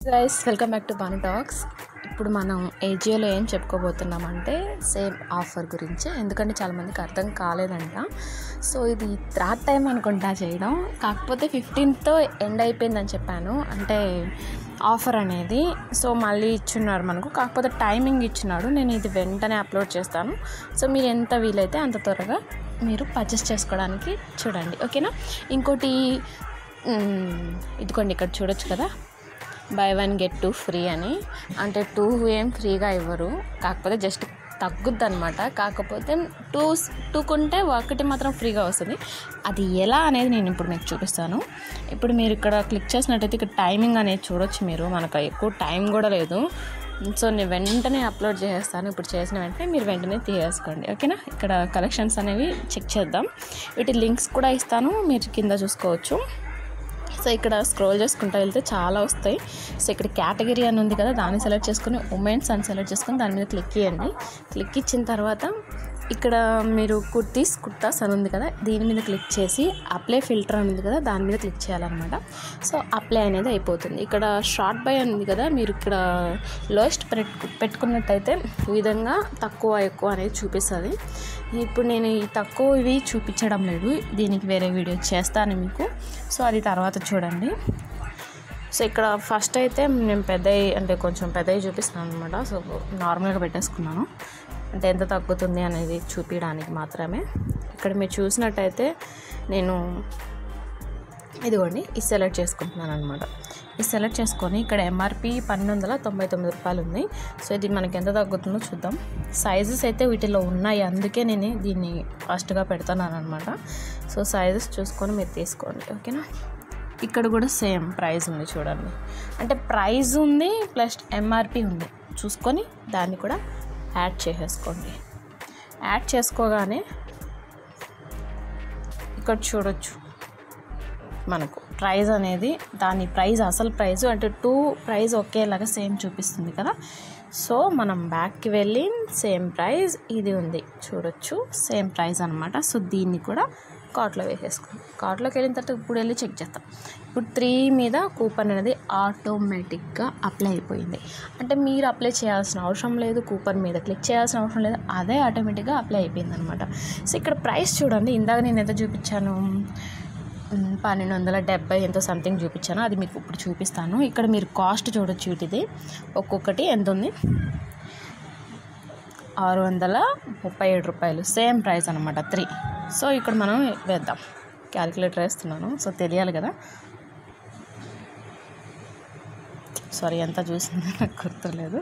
guys welcome back to bunny talks ఇప్పుడు మనం ఏజియోలో ఏం చెప్పుకోబోతున్నామంటే సేమ్ ఆఫర్ గురించి ఎందుకంటే చాలామందికి అర్థం కాలేదంట సో ఇది థర్డ్ టైం అనుకుంటా చేయడం కాకపోతే ఫిఫ్టీన్త్తో ఎండ్ అయిపోయిందని చెప్పాను అంటే ఆఫర్ అనేది సో మళ్ళీ ఇచ్చున్నారు మనకు కాకపోతే టైమింగ్ ఇచ్చినాడు నేను ఇది వెంటనే అప్లోడ్ చేస్తాను సో మీరు ఎంత వీలైతే అంత త్వరగా మీరు పర్చేస్ చేసుకోవడానికి చూడండి ఓకేనా ఇంకోటి మ్, ఇదిగోండి ఇక్కడ చూడొచ్చు కదా buy one get two free అని అంటే టూ ఏం ఫ్రీగా ఇవ్వరు కాకపోతే జస్ట్ తగ్గుద్ది అనమాట కాకపోతే టూ టూ కొంటే ఒకటి మాత్రం ఫ్రీగా వస్తుంది అది ఎలా అనేది నేను ఇప్పుడు మీకు చూపిస్తాను ఇప్పుడు మీరు ఇక్కడ క్లిక్ చేసినట్టయితే ఇక్కడ టైమింగ్ అనేది చూడొచ్చు మీరు మనకు ఎక్కువ టైం కూడా లేదు సో నేను వెంటనే అప్లోడ్ చేసేస్తాను ఇప్పుడు చేసిన వెంటనే మీరు వెంటనే తీసేసుకోండి ఓకేనా ఇక్కడ కలెక్షన్స్ అనేవి చెక్ చేద్దాం వీటి లింక్స్ కూడా ఇస్తాను మీరు కింద చూసుకోవచ్చు సో ఇక్కడ స్క్రోల్ చేసుకుంటూ వెళ్తే చాలా వస్తాయి సో ఇక్కడ కేటగిరీ అని ఉంది కదా దాన్ని సెలెక్ట్ చేసుకుని ఉమెన్స్ అని సెలెక్ట్ చేసుకుని దాని మీద క్లిక్ చేయండి క్లిక్ ఇచ్చిన తర్వాత ఇక్కడ మీరు కుర్తీస్ కుర్తాస్ అని ఉంది కదా దీని మీద క్లిక్ చేసి అప్లై ఫిల్టర్ అని ఉంది కదా దాని మీద క్లిక్ చేయాలన్నమాట సో అప్లై అనేది అయిపోతుంది ఇక్కడ షార్ట్ బై అని ఉంది కదా మీరు ఇక్కడ లోయెస్ట్ పెట్టుకున్నట్టయితే ఈ విధంగా తక్కువ ఎక్కువ అనేది చూపిస్తుంది ఇప్పుడు నేను ఈ తక్కువ ఇవి చూపించడం లేదు దీనికి వేరే వీడియో చేస్తాను మీకు సో అది తర్వాత చూడండి సో ఇక్కడ ఫస్ట్ అయితే నేను పెద్దవి అంటే కొంచెం పెద్దవి చూపిస్తున్నాను అనమాట సో నార్మల్గా పెట్టేసుకున్నాను అంటే ఎంత తగ్గుతుంది అనేది చూపించడానికి మాత్రమే ఇక్కడ మీరు చూసినట్టయితే నేను ఇదిగోండి ఇది సెలెక్ట్ చేసుకుంటున్నాను అనమాట ఇది సెలెక్ట్ చేసుకొని ఇక్కడ ఎంఆర్పి పన్నెండు వందల తొంభై తొమ్మిది రూపాయలు ఉంది సో ఇది మనకి ఎంత తగ్గుతుందో చూద్దాం సైజెస్ అయితే వీటిలో ఉన్నాయి అందుకే నేను దీన్ని ఫస్ట్గా పెడుతున్నాను అనమాట సో సైజెస్ చూసుకొని మీరు తీసుకోండి ఓకేనా ఇక్కడ కూడా సేమ్ ప్రైస్ ఉంది చూడండి అంటే ప్రైస్ ఉంది ప్లస్ ఎంఆర్పి ఉంది చూసుకొని దాన్ని కూడా యాడ్ చేసేసుకోండి యాడ్ చేసుకోగానే ఇక్కడ చూడొచ్చు మనకు ప్రైస్ అనేది దాని ప్రైస్ అసలు ప్రైస్ అంటే టూ ప్రైస్ ఒకేలాగా సేమ్ చూపిస్తుంది కదా సో మనం బ్యాక్కి వెళ్ళి సేమ్ ప్రైస్ ఇది ఉంది చూడొచ్చు సేమ్ ప్రైస్ అనమాట సో దీన్ని కూడా కార్ట్లో వేసేసుకోండి కార్ట్లోకి వెళ్ళిన తర్వాత ఇప్పుడు వెళ్ళి చెక్ చేస్తాం ఇప్పుడు త్రీ మీద కూపన్ అనేది ఆటోమేటిక్గా అప్లై అయిపోయింది అంటే మీరు అప్లై చేయాల్సిన అవసరం లేదు కూపన్ మీద క్లిక్ చేయాల్సిన అవసరం లేదు అదే ఆటోమేటిక్గా అప్లై అయిపోయింది అనమాట సో ఇక్కడ ప్రైస్ చూడండి ఇందాక నేను ఎంత చూపించాను మ్, పన్నెండు వందల డెబ్బై ఎంతో సంథింగ్ చూపించాను అది మీకు ఇప్పుడు చూపిస్తాను ఇక్కడ మీరు కాస్ట్ చూడొచ్చు వీటిది ఒక్కొక్కటి ఎంత ఉంది ఆరు వందల ముప్పై ఏడు రూపాయలు సేమ్ ప్రైస్ అనమాట త్రీ సో ఇక్కడ మనం వేద్దాం క్యాలిక్యులేటర్ వేస్తున్నాను సో తెలియాలి కదా సారీ ఎంత చూసిందో నాకు గుర్తులేదు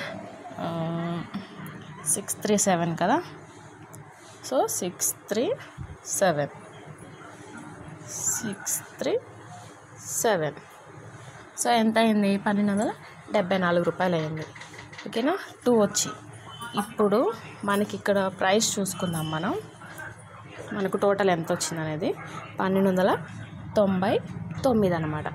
సిక్స్ త్రీ సెవెన్ కదా so six three seven six three seven so ఎంత అయింది పన్నెండు వందల డెబ్బై నాలుగు రూపాయలు అయింది ఓకేనా టూ వచ్చి ఇప్పుడు మనకి ఇక్కడ ప్రైస్ చూసుకుందాం మనం మనకు టోటల్ ఎంత వచ్చింది అనేది పన్నెండు వందల తొంభై తొమ్మిది అనమాట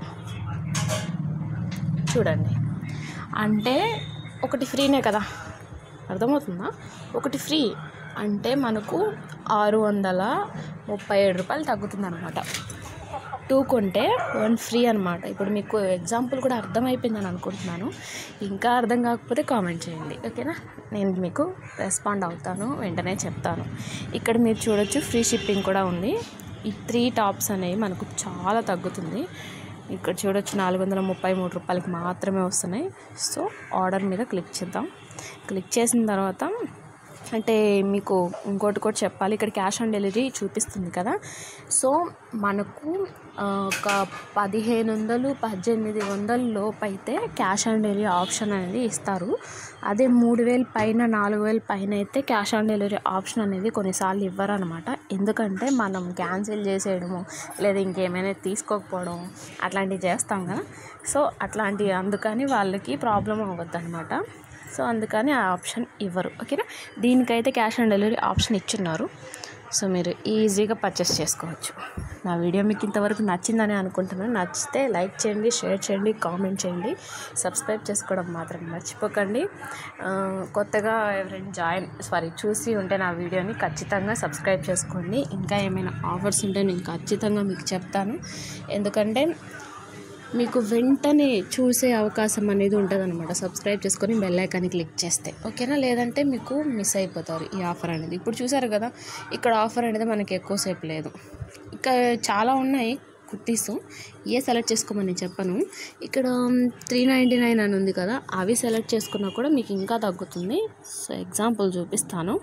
చూడండి అంటే ఒకటి ఫ్రీనే కదా అర్థమవుతుందా ఒకటి ఫ్రీ అంటే మనకు ఆరు వందల ముప్పై ఏడు రూపాయలు తగ్గుతుంది అనమాట టూ కొంటే వన్ ఫ్రీ అనమాట ఇప్పుడు మీకు ఎగ్జాంపుల్ కూడా అర్థమైపోయిందని అనుకుంటున్నాను ఇంకా అర్థం కాకపోతే కామెంట్ చేయండి ఓకేనా నేను మీకు రెస్పాండ్ అవుతాను వెంటనే చెప్తాను ఇక్కడ మీరు చూడొచ్చు ఫ్రీ షిప్పింగ్ కూడా ఉంది ఈ త్రీ టాప్స్ అనేవి మనకు చాలా తగ్గుతుంది ఇక్కడ చూడొచ్చు నాలుగు వందల ముప్పై మూడు రూపాయలకి మాత్రమే వస్తున్నాయి సో ఆర్డర్ మీద క్లిక్ చేద్దాం క్లిక్ చేసిన తర్వాత అంటే మీకు ఇంకోటి కూడా చెప్పాలి ఇక్కడ క్యాష్ ఆన్ డెలివరీ చూపిస్తుంది కదా సో మనకు ఆ, ఒక పదిహేను వందలు పద్దెనిమిది వందల లోపు అయితే క్యాష్ ఆన్ డెలివరీ ఆప్షన్ అనేది ఇస్తారు అదే మూడు వేలు పైన నాలుగు వేలు పైన అయితే క్యాష్ ఆన్ డెలివరీ ఆప్షన్ అనేది కొన్నిసార్లు ఇవ్వరు అనమాట ఎందుకంటే మనం క్యాన్సిల్ చేసేయడము లేదా ఇంకేమైనా తీసుకోకపోవడం అట్లాంటివి చేస్తాం కదా సో అట్లాంటి అందుకని వాళ్ళకి ప్రాబ్లం అవ్వద్దు అనమాట సో అందుకని ఆ ఆప్షన్ ఇవ్వరు ఓకేనా దీనికైతే క్యాష్ ఆన్ డెలివరీ ఆప్షన్ ఇచ్చున్నారు సో మీరు ఈజీగా పర్చేస్ చేసుకోవచ్చు నా వీడియో మీకు ఇంతవరకు నచ్చిందని అనుకుంటున్నాను నచ్చితే లైక్ చేయండి షేర్ చేయండి కామెంట్ చేయండి సబ్స్క్రైబ్ చేసుకోవడం మాత్రం మర్చిపోకండి ఆ, కొత్తగా ఎవరైనా జాయిన్ సారీ చూసి ఉంటే నా వీడియోని ఖచ్చితంగా సబ్స్క్రైబ్ చేసుకోండి ఇంకా ఏమైనా ఆఫర్స్ ఉంటే నేను ఖచ్చితంగా మీకు చెప్తాను ఎందుకంటే మీకు వెంటనే చూసే అవకాశం అనేది ఉంటుంది అనమాట సబ్స్క్రైబ్ చేసుకొని బెల్ ఐకాన్ని క్లిక్ చేస్తే ఓకేనా లేదంటే మీకు మిస్ అయిపోతారు ఈ ఆఫర్ అనేది ఇప్పుడు చూసారు కదా ఇక్కడ ఆఫర్ అనేది మనకి ఎక్కువసేపు లేదు ఇంకా చాలా ఉన్నాయి కుర్తీస్ ఏ సెలెక్ట్ చేసుకోమని నేను చెప్పను ఇక్కడ త్రీ నైంటీ నైన్ అని ఉంది కదా అవి సెలెక్ట్ చేసుకున్నా కూడా మీకు ఇంకా తగ్గుతుంది సో ఎగ్జాంపుల్ చూపిస్తాను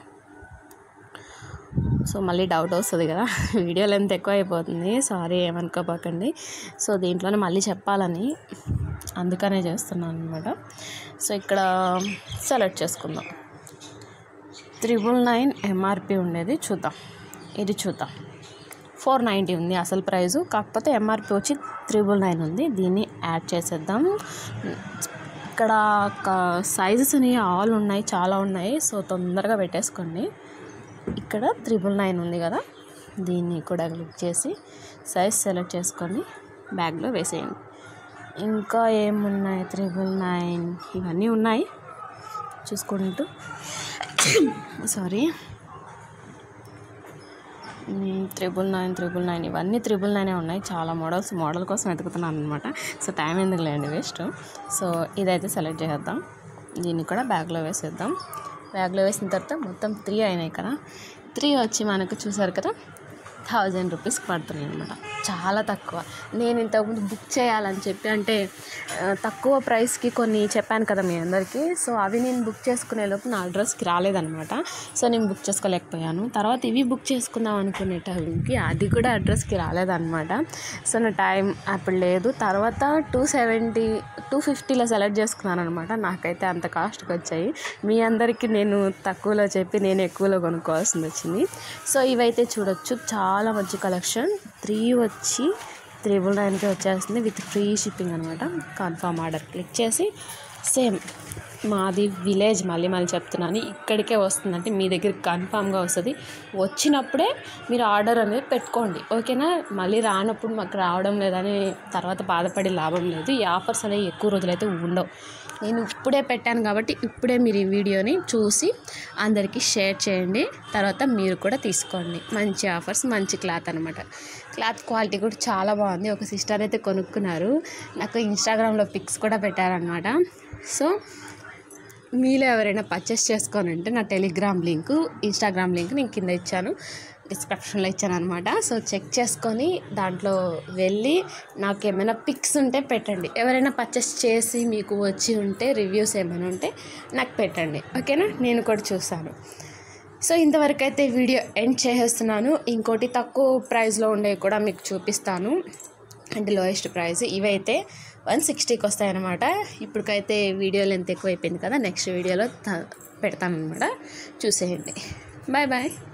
సో మళ్ళీ డౌట్ వస్తుంది కదా వీడియో లెంత్ ఎక్కువ అయిపోతుంది సారీ ఏమనుకోపోకండి సో దీంట్లోనే మళ్ళీ చెప్పాలని అందుకనే చేస్తున్నాను అనమాట సో ఇక్కడ సెలెక్ట్ చేసుకుందాం త్రిబుల్ నైన్ ఎంఆర్పి ఉండేది చూద్దాం ఇది చూద్దాం ఫోర్ నైంటీ ఉంది అసలు ప్రైజు కాకపోతే ఎంఆర్పి వచ్చి త్రిబుల్ నైన్ ఉంది దీన్ని యాడ్ చేసేద్దాం ఇక్కడ సైజెస్ అనేవి ఆల్ ఉన్నాయి చాలా ఉన్నాయి సో తొందరగా పెట్టేసుకోండి ఇక్కడ త్రిబుల్ నైన్ ఉంది కదా దీన్ని కూడా క్లిక్ చేసి సైజ్ సెలెక్ట్ చేసుకొని బ్యాగ్లో వేసేయండి ఇంకా ఏమున్నాయి త్రిబుల్ నైన్ ఇవన్నీ ఉన్నాయి చూసుకుంటూ sorry triple nine triple nine ఇవన్నీ త్రిబుల్ నైనే ఉన్నాయి చాలా మోడల్స్ మోడల్ కోసం వెతుకుతున్నాను అనమాట సో టైం ఎందుకు లేండి వేస్ట్ సో ఇదైతే సెలెక్ట్ చేసేద్దాం దీన్ని కూడా బ్యాగ్లో వేసేద్దాం బ్యాగ్లో వేసిన తర్వాత మొత్తం త్రీ అయినాయి కదా త్రీ వచ్చి మనకు చూసారు కదా థౌజండ్ రూపీస్కి పడుతున్నాయి అనమాట చాలా తక్కువ నేను ఇంతకుముందు బుక్ చేయాలని చెప్పి అంటే ఆ, తక్కువ ప్రైస్కి కొన్ని చెప్పాను కదా మీ అందరికీ సో అవి నేను బుక్ చేసుకునే లోపు నా అడ్రస్కి రాలేదనమాట సో నేను బుక్ చేసుకోలేకపోయాను తర్వాత ఇవి బుక్ చేసుకుందాం అనుకునే టైంకి అది కూడా అడ్రస్కి రాలేదన్నమాట సో నా టైం అప్పుడు లేదు తర్వాత టూ సెవెంటీ టూ ఫిఫ్టీలో సెలెక్ట్ చేసుకున్నాను అనమాట నాకైతే అంత కాస్ట్కి వచ్చాయి మీ అందరికీ నేను తక్కువలో చెప్పి నేను ఎక్కువలో కొనుక్కోవాల్సింది వచ్చింది సో ఇవైతే చూడొచ్చు చాలా మంచి కలెక్షన్ త్రీ వచ్చి త్రిబుల్ నైన్కి వచ్చేస్తుంది విత్ ఫ్రీ షిప్పింగ్ అనమాట కన్ఫర్మ్ ఆర్డర్ క్లిక్ చేసి సేమ్ మాది విలేజ్ మళ్ళీ మళ్ళీ చెప్తున్నాను ఇక్కడికే వస్తుంది అంటే మీ దగ్గరికి కన్ఫామ్గా వస్తుంది వచ్చినప్పుడే మీరు ఆర్డర్ అనేది పెట్టుకోండి ఓకేనా మళ్ళీ రానప్పుడు మాకు రావడం లేదని తర్వాత బాధపడే లాభం లేదు ఈ ఆఫర్స్ అనేవి ఎక్కువ రోజులైతే ఉండవు నేను ఇప్పుడే పెట్టాను కాబట్టి ఇప్పుడే మీరు ఈ వీడియోని చూసి అందరికీ షేర్ చేయండి తర్వాత మీరు కూడా తీసుకోండి మంచి ఆఫర్స్ మంచి క్లాత్ అనమాట క్లాత్ క్వాలిటీ కూడా చాలా బాగుంది ఒక సిస్టర్ అయితే కొనుక్కున్నారు నాకు ఇన్స్టాగ్రామ్లో పిక్స్ కూడా పెట్టారనమాట సో మీలో ఎవరైనా పర్చేస్ చేసుకొని ఉంటే నా టెలిగ్రామ్ లింక్ ఇన్స్టాగ్రామ్ లింక్ నేను కింద ఇచ్చాను డిస్క్రిప్షన్లో ఇచ్చాను అనమాట సో చెక్ చేసుకొని దాంట్లో వెళ్ళి నాకు ఏమైనా పిక్స్ ఉంటే పెట్టండి ఎవరైనా పర్చేస్ చేసి మీకు వచ్చి ఉంటే రివ్యూస్ ఏమైనా ఉంటే నాకు పెట్టండి ఓకేనా నేను కూడా చూస్తాను సో ఇంతవరకు అయితే వీడియో ఎండ్ చేసేస్తున్నాను ఇంకోటి తక్కువ ప్రైస్లో ఉండేవి కూడా మీకు చూపిస్తాను అంటే లోయెస్ట్ ప్రైస్ ఇవైతే వన్ సిక్స్టీకి వస్తాయన్నమాట ఇప్పటికైతే వీడియో లెంత్ ఎక్కువ అయిపోయింది కదా నెక్స్ట్ వీడియోలో త- పెడతామన్నమాట చూసేయండి బాయ్ బాయ్